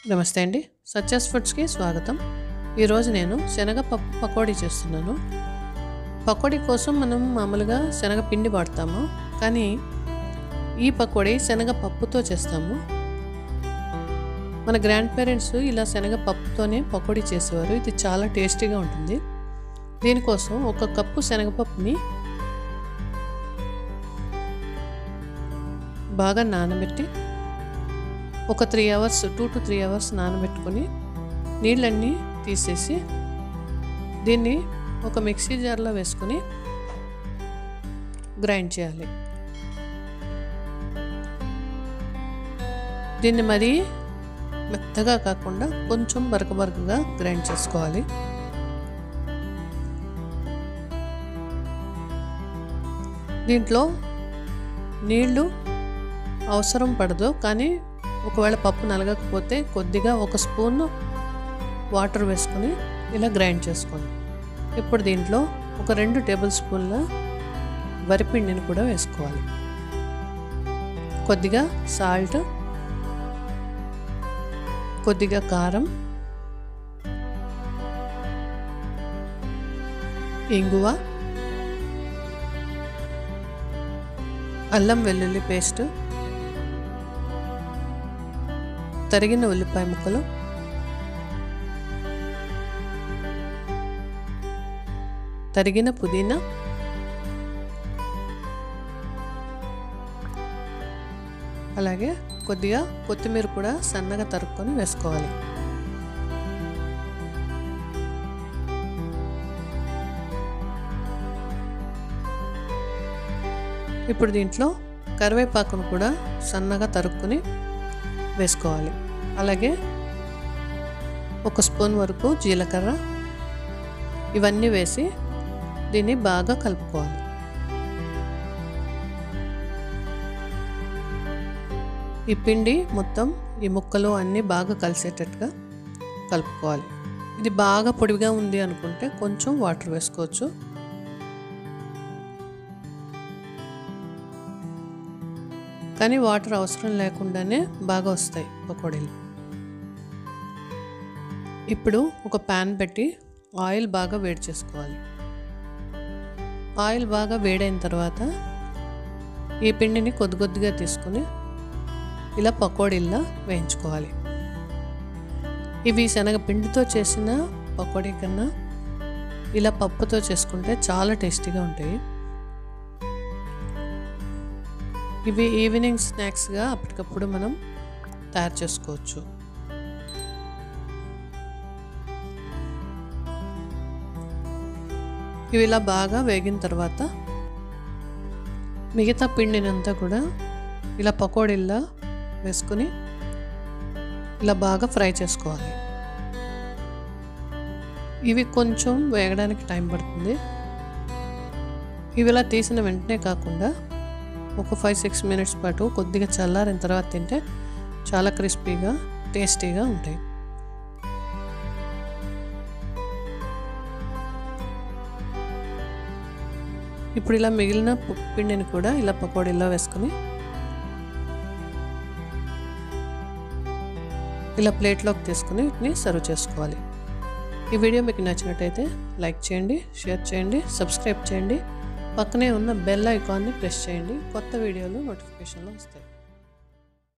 నమస్తే అండి సత్యాస్ ఫుడ్స్కి స్వాగతం ఈరోజు నేను శనగపప్పు పకోడీ చేస్తున్నాను పకోడీ కోసం మనం మామూలుగా శనగ పిండి వాడతాము కానీ ఈ పకోడీ శనగ పప్పుతో చేస్తాము మన గ్రాండ్ పేరెంట్స్ ఇలా శనగ పప్పుతోనే పకోడీ చేసేవారు ఇది చాలా టేస్టీగా ఉంటుంది దీనికోసం ఒక కప్పు శనగపప్పుని బాగా నానబెట్టి ఒక three hours two to three hours నానబెట్టుకొని నీళ్ళన్నీ తీసేసి దీన్ని ఒక మిక్సీ జార్లో వేసుకొని గ్రైండ్ చేయాలి దీన్ని మరీ మెత్తగా కాకుండా కొంచెం బరక బరకగా గ్రైండ్ చేసుకోవాలి దీంట్లో నీళ్ళు అవసరం పడదు కానీ ఒకవేళ పప్పు నలగకపోతే కొద్దిగా ఒక స్పూన్ వాటర్ వేసుకొని ఇలా గ్రైండ్ చేసుకోండి ఇప్పుడు దీంట్లో ఒక రెండు టేబుల్ స్పూన్ల వరిపిండిని కూడా వేసుకోవాలి కొద్దిగా సాల్ట్ కొద్దిగా కారం ఇంగువ అల్లం వెల్లుల్లి పేస్ట్ తరిగిన ఉల్లిపాయ ముక్కలు తరిగిన పుదీనా అలాగే కొద్దిగా కొత్తిమీర కూడా సన్నగా తరుక్కొని వేసుకోవాలి ఇప్పుడు దీంట్లో కరివేపాకును కూడా సన్నగా తరుక్కొని వేసుకోవాలి అలాగే ఒక స్పూన్ వరకు జీలకర్ర ఇవన్నీ వేసి దీన్ని బాగా కలుపుకోవాలి ఈ పిండి మొత్తం ఈ ముక్కలు అన్నీ బాగా కలిసేటట్టుగా కలుపుకోవాలి ఇది బాగా పొడిగా ఉంది అనుకుంటే కొంచెం వాటర్ వేసుకోవచ్చు కానీ వాటర్ అవసరం లేకుండానే బాగా వస్తాయి పకోడీలు ఇప్పుడు ఒక ప్యాన్ పెట్టి ఆయిల్ బాగా వేడి చేసుకోవాలి ఆయిల్ బాగా వేడైన తర్వాత ఈ పిండిని కొద్ది కొద్దిగా తీసుకుని ఇలా పకోడీల్లా వేయించుకోవాలి ఇవి శనగ పిండితో చేసిన పకోడీ కన్నా ఇలా పప్పుతో చేసుకుంటే చాలా టేస్టీగా ఉంటాయి ఇవి ఈవినింగ్ స్నాక్స్గా అప్పటికప్పుడు మనం తయారు చేసుకోవచ్చు ఇవి ఇలా బాగా వేగిన తర్వాత మిగతా పిండినంతా కూడా ఇలా పకోడీల్లా వేసుకుని ఇలా బాగా ఫ్రై చేసుకోవాలి ఇవి కొంచెం వేగడానికి టైం పడుతుంది ఇవి ఇలా తీసిన వెంటనే కాకుండా ఒక ఫైవ్ సిక్స్ మినిట్స్ పాటు కొద్దిగా చల్లారిన తర్వాత తింటే చాలా క్రిస్పీగా టేస్టీగా ఉంటాయి ఇప్పుడు ఇలా మిగిలిన పిండిని కూడా ఇలా పకోడీలో వేసుకొని ఇలా ప్లేట్లోకి తీసుకుని వీటిని సర్వ్ చేసుకోవాలి ఈ వీడియో మీకు నచ్చినట్టయితే లైక్ చేయండి షేర్ చేయండి సబ్స్క్రైబ్ చేయండి పక్కనే ఉన్న బెల్ ఐకాన్ని ప్రెస్ చేయండి కొత్త వీడియోలు నోటిఫికేషన్లు వస్తాయి